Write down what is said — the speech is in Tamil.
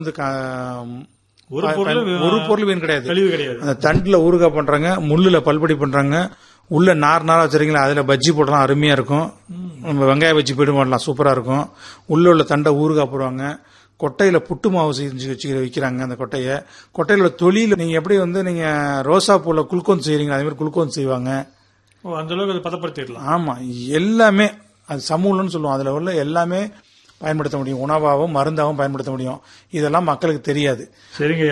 வந்து கா- ஒரு பொருள் ஒரு பொருள் வீண் கிடையாது கழிவு கிடையாது அந்த தண்டுல ஊறுகாய் பண்றாங்க முள்ளுல பல்படி பண்றாங்க உள்ள நார் நாரா வச்சிருக்கீங்களா அதுல பஜ்ஜி போடலாம் அருமையா இருக்கும் நம்ம வெங்காய பஜ்ஜி போய்ட்டு போடலாம் சூப்பரா இருக்கும் உள்ள உள்ள தண்டை ஊறுகாய் போடுவாங்க கொட்டையில புட்டு மாவு செஞ்சு வச்சு விற்கிறாங்க அந்த கொட்டையை கொட்டையில தொழில நீங்க எப்படி வந்து நீங்க ரோசா பூல குளுக்கோன் செய்றீங்களா அதே மாதிரி குளுக்கோன் செய்வாங்க ஓ அந்த அளவுக்கு அதை பதப்படுத்திடலாம் ஆமா எல்லாமே அது சமூலம்னு சொல்லுவோம் அதுல உள்ள எல்லாமே பயன்படுத்த முடியும் உணவாகவும் மருந்தாகவும் பயன்படுத்த முடியும் இதெல்லாம் மக்களுக்கு தெரியாது சரிங்க